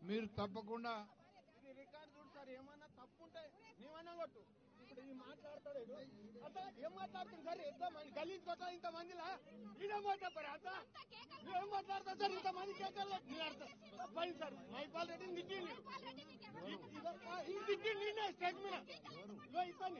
మీరు తప్పకుండా ఇది రికార్డు చూడు సార్ ఏమన్నా తప్పు ఉంటే నీవన్నా కొట్టు ఇప్పుడు ఈ మాట్లాడతాడు ఈడు. అసలు ఏం మాట్లాడుతుంది సార్ ఎంత మంది గలీజ్ కొట్టాలి ఇంత మందిలా ఈయన మాట్లాడతారు అంత ఏం మాట్లాడతారు సార్ ఇంత మంది కేకల్లో పోయింది సార్ మైపాల్ రెడ్డిని తిట్టింది ఈ తిట్టింది నేనే స్టేజ్ మీద ఇగో ఇతన్ని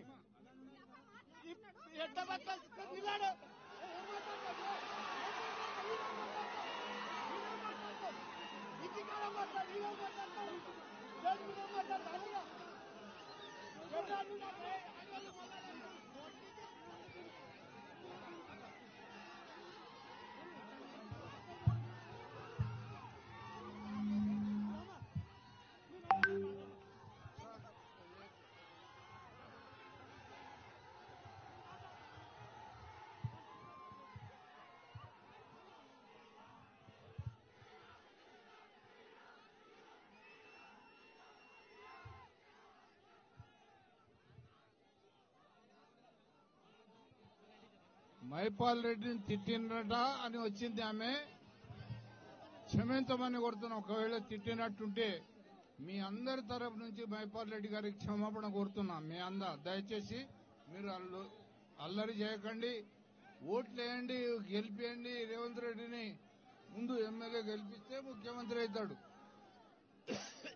ఎట్ట పట్టాలి నిలాడు ఏం మాట్లాడతాడు ఈయన మాట్లాడతాడు. ఈయన మాట్లాడతాడు. ఇంటి కాడ మాట్లాడు ఈయన మాట్లాడతాడు స్టేజ్ మీద మాట్లాడతాడు ఎట్లా అన్నాడు? అన్నలు మాట్లాడారు. మైపాల్ రెడ్డిని తిట్టినట అని వచ్చింది ఆమె క్షమించమని కోరుతున్నాం ఒకవేళ తిట్టినట్టుంటే మీ అందరి తరపు నుంచి మైపాల్ రెడ్డి గారికి క్షమాపణ కోరుతున్నాం మీ అంద దయచేసి మీరు అల్లు అల్లరి చేయకండి ఓట్లు వేయండి గెలిపియండి రేవంత్ రెడ్డిని ముందు ఎమ్మెల్యే గెలిపిస్తే ముఖ్యమంత్రి అవుతాడు